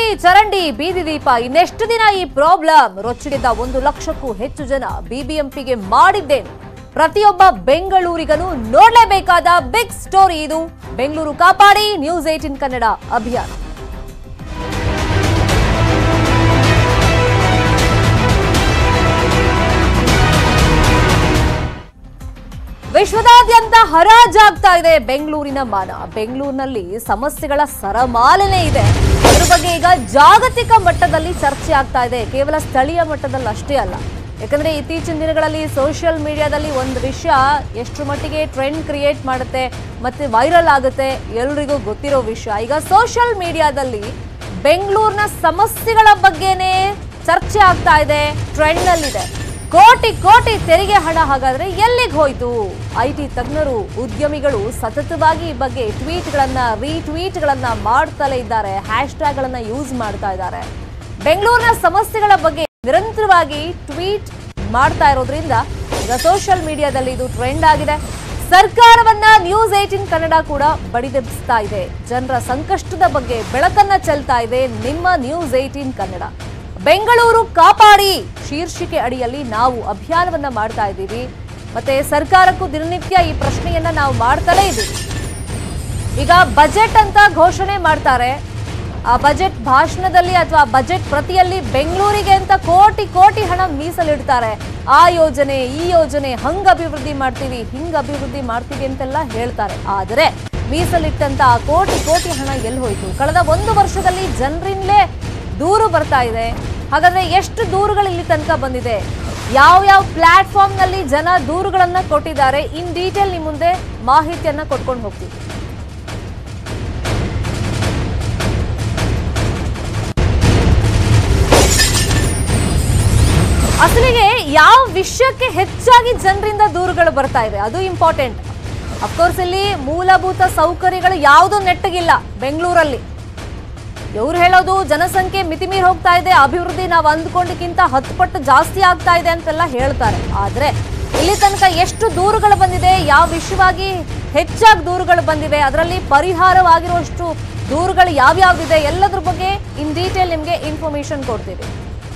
ಚರಂಡಿ ಬೀದಿ ದೀಪ ಇನ್ನೆಷ್ಟು ದಿನ ಈ ಪ್ರಾಬ್ಲಮ್ ರೊಚ್ಚಿಡಿದ ಒಂದು ಲಕ್ಷಕ್ಕೂ ಹೆಚ್ಚು ಜನ ಬಿಬಿಎಂಪಿಗೆ ಮಾಡಿದ್ದೇನು ಪ್ರತಿಯೊಬ್ಬ ಬೆಂಗಳೂರಿಗನು ನೋಡಲೇಬೇಕಾದ ಬಿಗ್ ಸ್ಟೋರಿ ಇದು ಬೆಂಗಳೂರು ಕಾಪಾಡಿ ನ್ಯೂಸ್ ಏಟಿನ್ ಕನ್ನಡ ಅಭಿಯಾನ ವಿಶ್ವದಾದ್ಯಂತ ಹರಾಜಾಗ್ತಾ ಇದೆ ಬೆಂಗಳೂರಿನ ಮಾನ ಬೆಂಗಳೂರಿನಲ್ಲಿ ಸಮಸ್ಯೆಗಳ ಸರಮಾಲೆನೇ ಇದೆ ಅದ್ರ ಬಗ್ಗೆ ಈಗ ಜಾಗತಿಕ ಮಟ್ಟದಲ್ಲಿ ಚರ್ಚೆ ಆಗ್ತಾ ಇದೆ ಕೇವಲ ಸ್ಥಳೀಯ ಮಟ್ಟದಲ್ಲಿ ಅಷ್ಟೇ ಅಲ್ಲ ಯಾಕಂದ್ರೆ ಇತ್ತೀಚಿನ ದಿನಗಳಲ್ಲಿ ಸೋಷಿಯಲ್ ಮೀಡಿಯಾದಲ್ಲಿ ಒಂದು ವಿಷಯ ಎಷ್ಟು ಮಟ್ಟಿಗೆ ಟ್ರೆಂಡ್ ಕ್ರಿಯೇಟ್ ಮಾಡುತ್ತೆ ಮತ್ತೆ ವೈರಲ್ ಆಗುತ್ತೆ ಎಲ್ರಿಗೂ ಗೊತ್ತಿರೋ ವಿಷಯ ಈಗ ಸೋಷಿಯಲ್ ಮೀಡಿಯಾದಲ್ಲಿ ಬೆಂಗಳೂರಿನ ಸಮಸ್ಯೆಗಳ ಬಗ್ಗೆನೇ ಚರ್ಚೆ ಆಗ್ತಾ ಇದೆ ಟ್ರೆಂಡ್ ನಲ್ಲಿದೆ ಕೋಟಿ ಕೋಟಿ ತೆರಿಗೆ ಹಣ ಹಾಗಾದ್ರೆ ಎಲ್ಲಿಗೆ ಹೋಯ್ತು ಐ ಟಿ ತಜ್ಞರು ಉದ್ಯಮಿಗಳು ಸತತವಾಗಿ ಈ ಬಗ್ಗೆ ಟ್ವೀಟ್ಗಳನ್ನ ರೀಟ್ವೀಟ್ಗಳನ್ನ ಮಾಡ್ತಲೇ ಇದ್ದಾರೆ ಹ್ಯಾಶ್ ಟ್ಯಾಗ್ ಗಳನ್ನ ಯೂಸ್ ಮಾಡ್ತಾ ಇದ್ದಾರೆ ಬೆಂಗಳೂರಿನ ಸಮಸ್ಯೆಗಳ ಬಗ್ಗೆ ನಿರಂತರವಾಗಿ ಟ್ವೀಟ್ ಮಾಡ್ತಾ ಇರೋದ್ರಿಂದ ಈಗ ಸೋಷಿಯಲ್ ಮೀಡಿಯಾದಲ್ಲಿ ಇದು ಟ್ರೆಂಡ್ ಆಗಿದೆ ಸರ್ಕಾರವನ್ನ ನ್ಯೂಸ್ ಏಟಿನ್ ಕನ್ನಡ ಕೂಡ ಬಡಿದೆಬ್ಬಿಸ್ತಾ ಇದೆ ಜನರ ಸಂಕಷ್ಟದ ಬಗ್ಗೆ ಬೆಳಕನ್ನ ಚೆಲ್ತಾ ಇದೆ ನಿಮ್ಮ ನ್ಯೂಸ್ ಏಟಿನ್ ಕನ್ನಡ ಬೆಂಗಳೂರು ಕಾಪಾಡಿ ಶೀರ್ಷಿಕೆ ಅಡಿಯಲ್ಲಿ ನಾವು ಅಭಿಯಾನವನ್ನ ಮಾಡ್ತಾ ಇದ್ದೀವಿ ಮತ್ತೆ ಸರ್ಕಾರಕ್ಕೂ ದಿನನಿತ್ಯ ಈ ಪ್ರಶ್ನೆಯನ್ನ ನಾವು ಮಾಡ್ತಲೇ ಇದ್ದೀವಿ ಈಗ ಬಜೆಟ್ ಅಂತ ಘೋಷಣೆ ಮಾಡ್ತಾರೆ ಆ ಬಜೆಟ್ ಭಾಷಣದಲ್ಲಿ ಅಥವಾ ಬಜೆಟ್ ಪ್ರತಿಯಲ್ಲಿ ಬೆಂಗಳೂರಿಗೆ ಅಂತ ಕೋಟಿ ಕೋಟಿ ಹಣ ಮೀಸಲಿಡ್ತಾರೆ ಆ ಯೋಜನೆ ಈ ಯೋಜನೆ ಹಂಗ ಅಭಿವೃದ್ಧಿ ಮಾಡ್ತೀವಿ ಹಿಂಗ ಅಭಿವೃದ್ಧಿ ಮಾಡ್ತೀವಿ ಅಂತೆಲ್ಲ ಹೇಳ್ತಾರೆ ಆದರೆ ಮೀಸಲಿಟ್ಟಂತ ಆ ಕೋಟಿ ಕೋಟಿ ಹಣ ಎಲ್ಲಿ ಹೋಯ್ತು ಕಳೆದ ಒಂದು ವರ್ಷದಲ್ಲಿ ಜನರಿಂದಲೇ ದೂರು ಬರ್ತಾ ಇದೆ ಹಾಗಾದ್ರೆ ಎಷ್ಟು ದೂರುಗಳು ಇಲ್ಲಿ ತನಕ ಬಂದಿದೆ ಯಾವ ಯಾವ ಪ್ಲಾಟ್ಫಾರ್ಮ್ ನಲ್ಲಿ ಜನ ದೂರುಗಳನ್ನ ಕೊಟ್ಟಿದ್ದಾರೆ ಇನ್ ಡೀಟೇಲ್ ನಿಮ್ ಮುಂದೆ ಮಾಹಿತಿಯನ್ನ ಕೊಟ್ಕೊಂಡು ಹೋಗ್ತೀವಿ ಅಸಲಿಗೆ ಯಾವ ವಿಷಯಕ್ಕೆ ಹೆಚ್ಚಾಗಿ ಜನರಿಂದ ದೂರುಗಳು ಬರ್ತಾ ಇದೆ ಅದು ಇಂಪಾರ್ಟೆಂಟ್ ಅಫ್ಕೋರ್ಸ್ ಇಲ್ಲಿ ಮೂಲಭೂತ ಸೌಕರ್ಯಗಳು ಯಾವುದೂ ನೆಟ್ಟಗಿಲ್ಲ ಬೆಂಗಳೂರಲ್ಲಿ ಇವ್ರು ಹೇಳೋದು ಜನಸಂಖ್ಯೆ ಮಿತಿಮೀರಿ ಹೋಗ್ತಾ ಇದೆ ಅಭಿವೃದ್ಧಿ ನಾವು ಅಂದ್ಕೊಂಡಕ್ಕಿಂತ ಹತ್ತು ಪಟ್ಟು ಜಾಸ್ತಿ ಆಗ್ತಾ ಇದೆ ಅಂತೆಲ್ಲ ಹೇಳ್ತಾರೆ ಆದ್ರೆ ಇಲ್ಲಿ ತನಕ ಎಷ್ಟು ದೂರುಗಳು ಬಂದಿದೆ ಯಾವ ವಿಷಯವಾಗಿ ಹೆಚ್ಚಾಗಿ ದೂರುಗಳು ಬಂದಿವೆ ಅದರಲ್ಲಿ ಪರಿಹಾರವಾಗಿರುವಷ್ಟು ದೂರುಗಳು ಯಾವ್ಯಾವ್ದಿದೆ ಎಲ್ಲದ್ರ ಬಗ್ಗೆ ಇನ್ ಡೀಟೇಲ್ ನಿಮಗೆ ಇನ್ಫಾರ್ಮೇಶನ್ ಕೊಡ್ತೀವಿ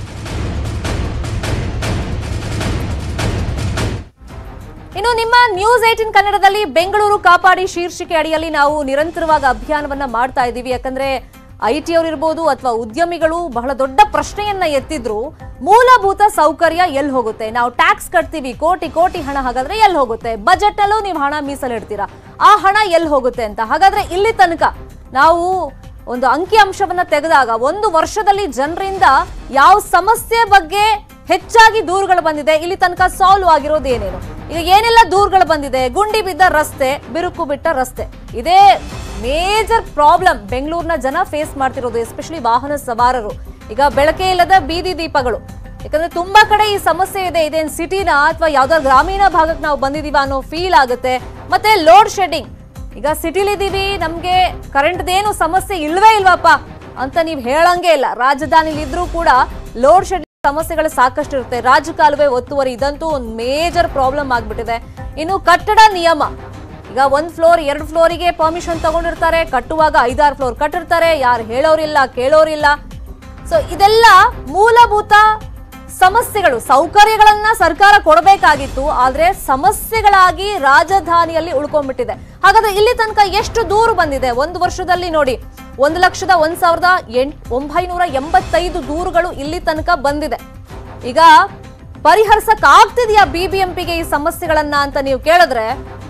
ಇನ್ನು ನಿಮ್ಮ ನ್ಯೂಸ್ ಏಟಿನ್ ಕನ್ನಡದಲ್ಲಿ ಬೆಂಗಳೂರು ಕಾಪಾಡಿ ಶೀರ್ಷಿಕೆ ಅಡಿಯಲ್ಲಿ ನಾವು ನಿರಂತರವಾಗಿ ಅಭಿಯಾನವನ್ನ ಮಾಡ್ತಾ ಇದ್ದೀವಿ ಯಾಕಂದ್ರೆ ಐ ಟಿ ಇರ್ಬೋದು ಅಥವಾ ಉದ್ಯಮಿಗಳು ಬಹಳ ದೊಡ್ಡ ಪ್ರಶ್ನೆಯನ್ನ ಎತ್ತಿದ್ರು ಮೂಲಭೂತ ಸೌಕರ್ಯ ಎಲ್ಲಿ ಹೋಗುತ್ತೆ ನಾವು ಟ್ಯಾಕ್ಸ್ ಕಟ್ತೀವಿ ಕೋಟಿ ಕೋಟಿ ಹಣ ಹಾಗಾದ್ರೆ ಎಲ್ಲಿ ಹೋಗುತ್ತೆ ಬಜೆಟ್ ಅಲ್ಲೂ ನೀವು ಹಣ ಮೀಸಲಿಡ್ತೀರಾ ಆ ಹಣ ಎಲ್ಲಿ ಹೋಗುತ್ತೆ ಅಂತ ಹಾಗಾದ್ರೆ ಇಲ್ಲಿ ತನಕ ನಾವು ಒಂದು ಅಂಕಿ ಅಂಶವನ್ನ ತೆಗೆದಾಗ ಒಂದು ವರ್ಷದಲ್ಲಿ ಜನರಿಂದ ಯಾವ ಸಮಸ್ಯೆ ಬಗ್ಗೆ ಹೆಚ್ಚಾಗಿ ದೂರುಗಳು ಬಂದಿದೆ ಇಲ್ಲಿ ತನಕ ಸಾಲ್ವ್ ಆಗಿರೋದು ಏನೇನು ಈಗ ಏನೆಲ್ಲ ದೂರುಗಳು ಬಂದಿದೆ ಗುಂಡಿ ಬಿದ್ದ ರಸ್ತೆ ಬಿರುಕು ಬಿಟ್ಟ ರಸ್ತೆ ಇದೇ ಮೇಜರ್ ಪ್ರಾಬ್ಲಮ್ ಬೆಂಗಳೂರಿನ ಜನ ಫೇಸ್ ಮಾಡ್ತಿರೋದು ಎಸ್ಪೆಷಲಿ ವಾಹನ ಸವಾರರು ಈಗ ಬೆಳಕೆ ಇಲ್ಲದ ಬೀದಿ ದೀಪಗಳು ಯಾಕಂದ್ರೆ ತುಂಬಾ ಕಡೆ ಈ ಸಮಸ್ಯೆ ಇದೆ ಇದೇನ್ ಸಿಟಿನ ಅಥವಾ ಯಾವ್ದಾದ್ರು ಗ್ರಾಮೀಣ ಭಾಗಕ್ಕೆ ನಾವು ಬಂದಿದೀವ ಅನ್ನೋ ಫೀಲ್ ಆಗುತ್ತೆ ಮತ್ತೆ ಲೋಡ್ ಶೆಡ್ಡಿಂಗ್ ಈಗ ಸಿಟಿಲಿದ್ದೀವಿ ನಮ್ಗೆ ಕರೆಂಟ್ದೇನು ಸಮಸ್ಯೆ ಇಲ್ವೇ ಇಲ್ವಪ್ಪ ಅಂತ ನೀವು ಹೇಳಂಗೆ ಇಲ್ಲ ರಾಜಧಾನಿಲಿ ಇದ್ರೂ ಕೂಡ ಲೋಡ್ ಶೆಡ್ಡಿಂಗ್ ಸಮಸ್ಯೆಗಳು ಸಾಕಷ್ಟು ಇರುತ್ತೆ ರಾಜಕಾಲುವೆ ಒತ್ತುವರಿ ಇದಂತೂ ಒಂದು ಮೇಜರ್ ಪ್ರಾಬ್ಲಮ್ ಆಗ್ಬಿಟ್ಟಿದೆ ಇನ್ನು ಕಟ್ಟಡ ನಿಯಮ ಈಗ ಒಂದ್ ಫ್ಲೋರ್ ಎರಡು ಫ್ಲೋರಿಗೆ ಪರ್ಮಿಷನ್ ತಗೊಂಡಿರ್ತಾರೆ ಕಟ್ಟುವಾಗ ಐದಾರು ಫ್ಲೋರ್ ಕಟ್ಟಿರ್ತಾರೆ ಯಾರು ಹೇಳೋರಿಲ್ಲ ಕೇಳೋರಿಲ್ಲ ಸೊ ಇದೆಲ್ಲ ಮೂಲಭೂತ ಸಮಸ್ಯೆಗಳು ಸೌಕರ್ಯಗಳನ್ನ ಸರ್ಕಾರ ಕೊಡಬೇಕಾಗಿತ್ತು ಆದ್ರೆ ಸಮಸ್ಯೆಗಳಾಗಿ ರಾಜಧಾನಿಯಲ್ಲಿ ಉಳ್ಕೊಂಡ್ಬಿಟ್ಟಿದೆ ಹಾಗಾದ್ರೆ ಇಲ್ಲಿ ತನಕ ಎಷ್ಟು ದೂರು ಬಂದಿದೆ ಒಂದು ವರ್ಷದಲ್ಲಿ ನೋಡಿ ಒಂದು ಲಕ್ಷದ ಒಂದ್ ಸಾವಿರದ ಎಂಟ್ ಒಂಬೈನೂರ ಎಂಬತ್ತೈದು ದೂರುಗಳು ಇಲ್ಲಿ ತನಕ ಬಂದಿದೆ ಈಗ ಪರಿಹರಿಸಕ್ ಆಗ್ತಿದ್ಯಾ ಬಿಬಿಎಂಪಿಗೆ ಈ ಸಮಸ್ಯೆಗಳನ್ನ ಅಂತ ನೀವು ಕೇಳಿದ್ರೆ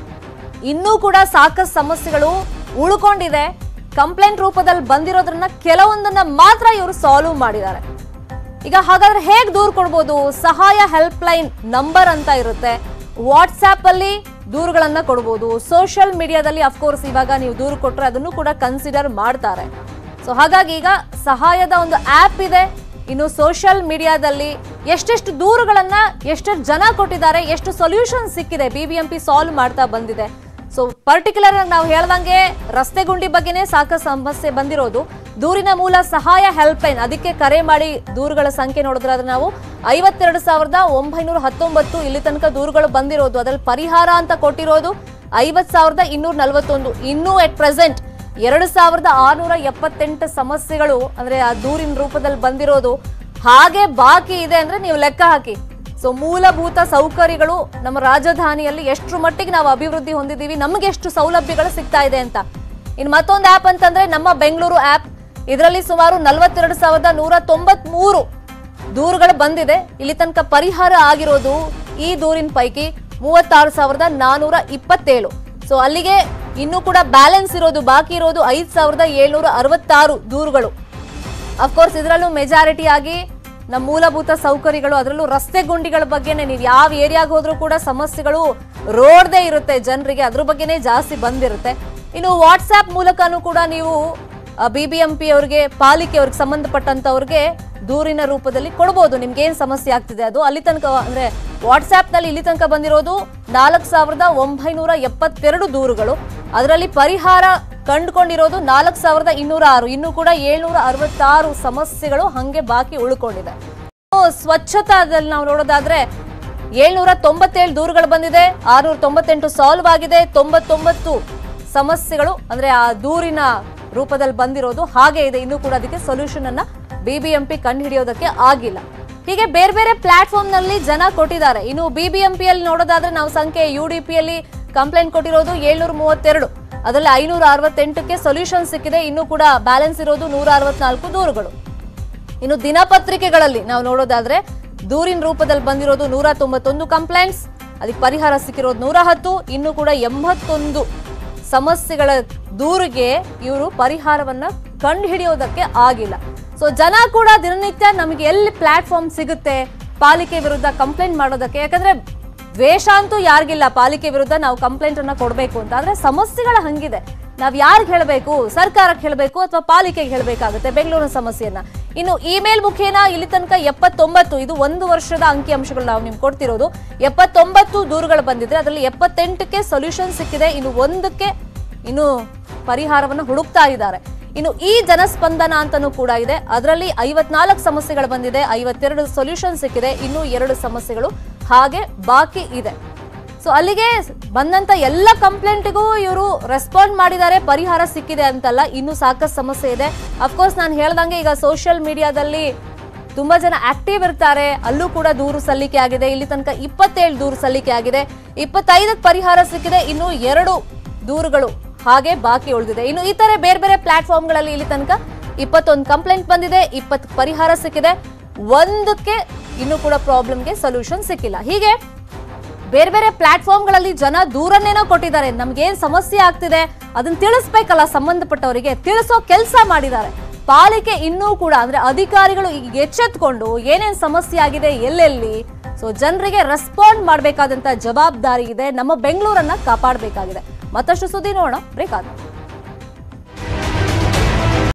ಇನ್ನೂ ಕೂಡ ಸಾಕಷ್ಟು ಸಮಸ್ಯೆಗಳು ಉಳ್ಕೊಂಡಿದೆ ಕಂಪ್ಲೇಂಟ್ ರೂಪದಲ್ಲಿ ಬಂದಿರೋದ್ರನ್ನ ಕೆಲವೊಂದನ್ನ ಮಾತ್ರ ಇವರು ಸಾಲ್ವ್ ಮಾಡಿದ್ದಾರೆ ಈಗ ಹಾಗಾದ್ರೆ ಹೇಗ್ ದೂರ್ ಕೊಡ್ಬೋದು ಸಹಾಯ ಹೆಲ್ಪ್ ಲೈನ್ ನಂಬರ್ ಅಂತ ಇರುತ್ತೆ ವಾಟ್ಸ್ಆಪ್ ಅಲ್ಲಿ ದೂರುಗಳನ್ನ ಕೊಡ್ಬೋದು ಸೋಷಿಯಲ್ ಮೀಡಿಯಾದಲ್ಲಿ ಅಫ್ಕೋರ್ಸ್ ಇವಾಗ ನೀವು ದೂರು ಕೊಟ್ರೆ ಅದನ್ನು ಕೂಡ ಕನ್ಸಿಡರ್ ಮಾಡ್ತಾರೆ ಸೊ ಹಾಗಾಗಿ ಈಗ ಸಹಾಯದ ಒಂದು ಆಪ್ ಇದೆ ಇನ್ನು ಸೋಷಿಯಲ್ ಮೀಡಿಯಾದಲ್ಲಿ ಎಷ್ಟೆಷ್ಟು ದೂರುಗಳನ್ನ ಎಷ್ಟೆಷ್ಟು ಜನ ಕೊಟ್ಟಿದ್ದಾರೆ ಎಷ್ಟು ಸೊಲ್ಯೂಷನ್ ಸಿಕ್ಕಿದೆ ಬಿಬಿಎಂಪಿ ಸಾಲ್ವ್ ಮಾಡ್ತಾ ಬಂದಿದೆ ಸೊ ಪರ್ಟಿಕ್ಯುಲರ್ ಆಗಿ ನಾವು ಹೇಳ್ದಂಗೆ ರಸ್ತೆ ಗುಂಡಿ ಬಗ್ಗೆನೇ ಸಾಕಷ್ಟು ಸಮಸ್ಯೆ ಬಂದಿರೋದು ದೂರಿನ ಮೂಲ ಸಹಾಯ ಹೆಲ್ಪ್ ಲೈನ್ ಅದಕ್ಕೆ ಕರೆ ಮಾಡಿ ದೂರುಗಳ ಸಂಖ್ಯೆ ನೋಡಿದ್ರೆ ಅದು ನಾವು ಐವತ್ತೆರಡು ಸಾವಿರದ ಒಂಬೈನೂರ ಹತ್ತೊಂಬತ್ತು ಇಲ್ಲಿ ತನಕ ದೂರುಗಳು ಬಂದಿರೋದು ಅದರಲ್ಲಿ ಪರಿಹಾರ ಅಂತ ಕೊಟ್ಟಿರೋದು ಐವತ್ ಸಾವಿರದ ಇನ್ನೂರ ನಲವತ್ತೊಂದು ಇನ್ನೂ ಎಟ್ ಪ್ರೆಸೆಂಟ್ ಎರಡು ಸಾವಿರದ ಆರುನೂರ ಎಪ್ಪತ್ತೆಂಟು ಸಮಸ್ಯೆಗಳು ಅಂದ್ರೆ ಆ ದೂರಿನ ರೂಪದಲ್ಲಿ ಬಂದಿರೋದು ಹಾಗೆ ಬಾಕಿ ಇದೆ ಅಂದ್ರೆ ನೀವು ಲೆಕ್ಕ ಹಾಕಿ ಸೊ ಮೂಲಭೂತ ಸೌಕರ್ಯಗಳು ನಮ್ಮ ರಾಜಧಾನಿಯಲ್ಲಿ ಎಷ್ಟು ಮಟ್ಟಿಗೆ ನಾವು ಅಭಿವೃದ್ಧಿ ಹೊಂದಿದ್ದೀವಿ ನಮಗೆ ಎಷ್ಟು ಸೌಲಭ್ಯಗಳು ಸಿಗ್ತಾ ಇದೆ ಅಂತ ಇನ್ನು ಮತ್ತೊಂದು ಆ್ಯಪ್ ಅಂತಂದ್ರೆ ನಮ್ಮ ಬೆಂಗಳೂರು ಆ್ಯಪ್ ಇದರಲ್ಲಿ ಸುಮಾರು ನಲವತ್ತೆರಡು ಸಾವಿರದ ನೂರ ತೊಂಬತ್ಮೂರು ದೂರುಗಳು ಬಂದಿದೆ ಇಲ್ಲಿ ತನಕ ಪರಿಹಾರ ಆಗಿರೋದು ಈ ದೂರಿನ ಪೈಕಿ ಮೂವತ್ತಾರು ಸಾವಿರದ ನಾನೂರ ಇಪ್ಪತ್ತೇಳು ಸೊ ಅಲ್ಲಿಗೆ ಇನ್ನೂ ಕೂಡ ಬ್ಯಾಲೆನ್ಸ್ ಇರೋದು ಬಾಕಿ ಇರೋದು ಐದು ಸಾವಿರದ ಏಳ್ನೂರ ಅರವತ್ತಾರು ದೂರುಗಳು ಅಫ್ಕೋರ್ಸ್ ಇದರಲ್ಲೂ ಮೆಜಾರಿಟಿ ಆಗಿ ನಮ್ಮ ಮೂಲಭೂತ ಸೌಕರ್ಯಗಳು ಅದರಲ್ಲೂ ರಸ್ತೆ ಗುಂಡಿಗಳ ಬಗ್ಗೆನೇ ನೀವು ಯಾವ ಏರಿಯಾಗ ಹೋದ್ರೂ ಕೂಡ ಸಮಸ್ಯೆಗಳು ರೋಡ್ದೇ ಇರುತ್ತೆ ಜನರಿಗೆ ಅದ್ರ ಬಗ್ಗೆನೇ ಜಾಸ್ತಿ ಬಂದಿರುತ್ತೆ ಇನ್ನು ವಾಟ್ಸ್ಆಪ್ ಮೂಲಕನೂ ಕೂಡ ನೀವು ಬಿ ಬಿ ಎಂ ಪಿ ಅವ್ರಿಗೆ ಪಾಲಿಕೆ ಅವ್ರಿಗೆ ಸಂಬಂಧಪಟ್ಟಂತವ್ರಿಗೆ ದೂರಿನ ರೂಪದಲ್ಲಿ ಕೊಡ್ಬೋದು ನಿಮ್ಗೆ ಏನ್ ಸಮಸ್ಯೆ ಆಗ್ತಿದೆ ಅದು ಅಲ್ಲಿ ತನಕ ಅಂದ್ರೆ ವಾಟ್ಸ್ಆಪ್ ನಲ್ಲಿ ಇಲ್ಲಿ ತನಕ ಬಂದಿರೋದು ನಾಲ್ಕು ಸಾವಿರದ ಒಂಬೈನೂರ ಎಪ್ಪತ್ತೆರಡು ದೂರುಗಳು ಅದರಲ್ಲಿ ಪರಿಹಾರ ಕಂಡುಕೊಂಡಿರೋದು ನಾಲ್ಕು ಸಾವಿರದ ಇನ್ನೂರ ಆರು ಇನ್ನು ಕೂಡ ಏಳ್ನೂರ ಅರವತ್ತಾರು ಸಮಸ್ಯೆಗಳು ಹಂಗೆ ಬಾಕಿ ಉಳ್ಕೊಂಡಿದೆ ಇನ್ನು ಸ್ವಚ್ಛತಾದಲ್ಲಿ ನಾವು ನೋಡೋದಾದ್ರೆ ಏಳ್ನೂರ ತೊಂಬತ್ತೇಳು ದೂರುಗಳು ಬಂದಿದೆ ಆರ್ನೂರ ತೊಂಬತ್ತೆಂಟು ಸಾಲ್ವ್ ಆಗಿದೆ ತೊಂಬತ್ತೊಂಬತ್ತು ಸಮಸ್ಯೆಗಳು ಅಂದ್ರೆ ಆ ದೂರಿನ ರೂಪದಲ್ಲಿ ಬಂದಿರೋದು ಹಾಗೆ ಇದೆ ಇನ್ನೂ ಕೂಡ ಅದಕ್ಕೆ ಸೊಲ್ಯೂಷನ್ ಅನ್ನ ಬಿಬಿಎಂಪಿ ಕಂಡುಹಿಡಿಯೋದಕ್ಕೆ ಆಗಿಲ್ಲ ಹೀಗೆ ಬೇರೆ ಬೇರೆ ಪ್ಲಾಟ್ಫಾರ್ಮ್ ನಲ್ಲಿ ಜನ ಕೊಟ್ಟಿದ್ದಾರೆ ಇನ್ನು ಬಿಬಿಎಂಪಿ ಅಲ್ಲಿ ನೋಡೋದಾದ್ರೆ ನಾವು ಸಂಖ್ಯೆ ಯು ಡಿ ಪಿ ಅಲ್ಲಿ ಕಂಪ್ಲೇಂಟ್ ಕೊಟ್ಟಿರೋದು ಏಳ್ನೂರ ಮೂವತ್ತೆರಡು ಅದರಲ್ಲಿ ಐನೂರ ಅರವತ್ತೆಂಟಕ್ಕೆ ಸೊಲ್ಯೂಷನ್ ಸಿಕ್ಕಿದೆ ಇನ್ನೂ ಕೂಡ ಬ್ಯಾಲೆನ್ಸ್ ಇರೋದು ನೂರ ಅರವತ್ನಾಲ್ಕು ದೂರುಗಳು ಇನ್ನು ದಿನಪತ್ರಿಕೆಗಳಲ್ಲಿ ನಾವು ನೋಡೋದಾದ್ರೆ ದೂರಿನ ರೂಪದಲ್ಲಿ ಬಂದಿರೋದು ನೂರ ತೊಂಬತ್ತೊಂದು ಕಂಪ್ಲೇಂಟ್ಸ್ ಅದಕ್ಕೆ ಪರಿಹಾರ ಸಿಕ್ಕಿರೋದು ನೂರ ಹತ್ತು ಇನ್ನು ಕೂಡ ಎಂಬತ್ತೊಂದು ಸಮಸ್ಯೆಗಳ ದೂರಿಗೆ ಇವರು ಪರಿಹಾರವನ್ನ ಕಂಡುಹಿಡಿಯೋದಕ್ಕೆ ಆಗಿಲ್ಲ ಸೊ ಜನ ಕೂಡ ದಿನನಿತ್ಯ ನಮಗೆ ಎಲ್ಲಿ ಪ್ಲಾಟ್ಫಾರ್ಮ್ ಸಿಗುತ್ತೆ ಪಾಲಿಕೆ ವಿರುದ್ಧ ಕಂಪ್ಲೇಂಟ್ ಮಾಡೋದಕ್ಕೆ ಯಾಕಂದ್ರೆ ದ್ವೇಷ ಅಂತೂ ಯಾರಿಗಿಲ್ಲ ಪಾಲಿಕೆ ವಿರುದ್ಧ ನಾವು ಕಂಪ್ಲೇಂಟ್ ಅನ್ನ ಕೊಡಬೇಕು ಅಂತ ಆದ್ರೆ ಸಮಸ್ಯೆಗಳ ಹಂಗಿದೆ ನಾವ್ ಯಾರಿಗೆ ಹೇಳಬೇಕು ಸರ್ಕಾರಕ್ಕೆ ಹೇಳಬೇಕು ಅಥವಾ ಪಾಲಿಕೆಗೆ ಹೇಳಬೇಕಾಗುತ್ತೆ ಬೆಂಗಳೂರಿನ ಸಮಸ್ಯೆಯನ್ನ ಇನ್ನು ಇಮೇಲ್ ಮುಖೇನ ಇಲ್ಲಿ ತನಕ ಎಪ್ಪತ್ತೊಂಬತ್ತು ಇದು ಒಂದು ವರ್ಷದ ಅಂಕಿಅಂಶಗಳು ನಾವು ನಿಮ್ಗೆ ಕೊಡ್ತಿರೋದು ಎಪ್ಪತ್ತೊಂಬತ್ತು ದೂರುಗಳು ಬಂದಿದ್ರೆ ಅದರಲ್ಲಿ ಎಪ್ಪತ್ತೆಂಟಕ್ಕೆ ಸೊಲ್ಯೂಷನ್ ಸಿಕ್ಕಿದೆ ಇನ್ನು ಒಂದಕ್ಕೆ ಇನ್ನು ಪರಿಹಾರವನ್ನು ಹುಡುಕ್ತಾ ಇದ್ದಾರೆ ಇನ್ನು ಈ ಜನಸ್ಪಂದನ ಅಂತಾನೂ ಕೂಡ ಇದೆ ಅದರಲ್ಲಿ ಐವತ್ನಾಲ್ಕು ಸಮಸ್ಯೆಗಳು ಬಂದಿದೆ ಐವತ್ತೆರಡು ಸೊಲ್ಯೂಷನ್ ಸಿಕ್ಕಿದೆ ಇನ್ನು ಎರಡು ಸಮಸ್ಯೆಗಳು ಹಾಗೆ ಬಾಕಿ ಇದೆ ಸೊ ಅಲ್ಲಿಗೆ ಬಂದಂತ ಎಲ್ಲ ಕಂಪ್ಲೇಂಟ್ಗೂ ಇವರು ರೆಸ್ಪಾಂಡ್ ಮಾಡಿದ್ದಾರೆ ಪರಿಹಾರ ಸಿಕ್ಕಿದೆ ಅಂತಲ್ಲ ಇನ್ನೂ ಸಾಕಷ್ಟು ಸಮಸ್ಯೆ ಇದೆ ಅಫ್ಕೋರ್ಸ್ ನಾನು ಹೇಳ್ದಂಗೆ ಈಗ ಸೋಷಿಯಲ್ ಮೀಡಿಯಾದಲ್ಲಿ ತುಂಬಾ ಜನ ಆಕ್ಟಿವ್ ಇರ್ತಾರೆ ಅಲ್ಲೂ ಕೂಡ ದೂರು ಸಲ್ಲಿಕೆ ಆಗಿದೆ ಇಲ್ಲಿ ತನಕ ಇಪ್ಪತ್ತೇಳು ದೂರು ಸಲ್ಲಿಕೆ ಆಗಿದೆ ಇಪ್ಪತ್ತೈದಕ್ಕೆ ಪರಿಹಾರ ಸಿಕ್ಕಿದೆ ಇನ್ನು ಎರಡು ದೂರುಗಳು ಹಾಗೆ ಬಾಕಿ ಉಳಿದಿದೆ ಇನ್ನು ಈ ತರ ಬೇರೆ ಬೇರೆ ಪ್ಲಾಟ್ಫಾರ್ಮ್ಗಳಲ್ಲಿ ಇಲ್ಲಿ ತನಕ ಇಪ್ಪತ್ತೊಂದು ಕಂಪ್ಲೇಂಟ್ ಬಂದಿದೆ ಇಪ್ಪತ್ತು ಪರಿಹಾರ ಸಿಕ್ಕಿದೆ ಒಂದಕ್ಕೆ ಇನ್ನು ಕೂಡ ಪ್ರಾಬ್ಲಮ್ಗೆ ಸೊಲ್ಯೂಷನ್ ಸಿಕ್ಕಿಲ್ಲ ಹೀಗೆ ಬೇರೆ ಬೇರೆ ಪ್ಲಾಟ್ಫಾರ್ಮ್ಗಳಲ್ಲಿ ಜನ ದೂರನ್ನೇನೋ ಕೊಟ್ಟಿದ್ದಾರೆ ನಮ್ಗೇನ್ ಸಮಸ್ಯೆ ಆಗ್ತಿದೆ ಅದನ್ನ ತಿಳಿಸ್ಬೇಕಲ್ಲ ಸಂಬಂಧಪಟ್ಟವರಿಗೆ ತಿಳಿಸೋ ಕೆಲಸ ಮಾಡಿದ್ದಾರೆ ಪಾಲಿಕೆ ಇನ್ನೂ ಕೂಡ ಅಂದ್ರೆ ಅಧಿಕಾರಿಗಳು ಈಗ ಎಚ್ಚೆತ್ಕೊಂಡು ಏನೇನ್ ಸಮಸ್ಯೆ ಆಗಿದೆ ಎಲ್ಲೆಲ್ಲಿ ಸೊ ಜನರಿಗೆ ರೆಸ್ಪಾಂಡ್ ಮಾಡಬೇಕಾದಂತ ಜವಾಬ್ದಾರಿ ಇದೆ ನಮ್ಮ ಬೆಂಗಳೂರನ್ನ ಕಾಪಾಡಬೇಕಾಗಿದೆ ಮತ್ತಷ್ಟು ಸುದ್ದಿ ನೋಡೋಣ ಬ್ರೇಕ್ ಆದ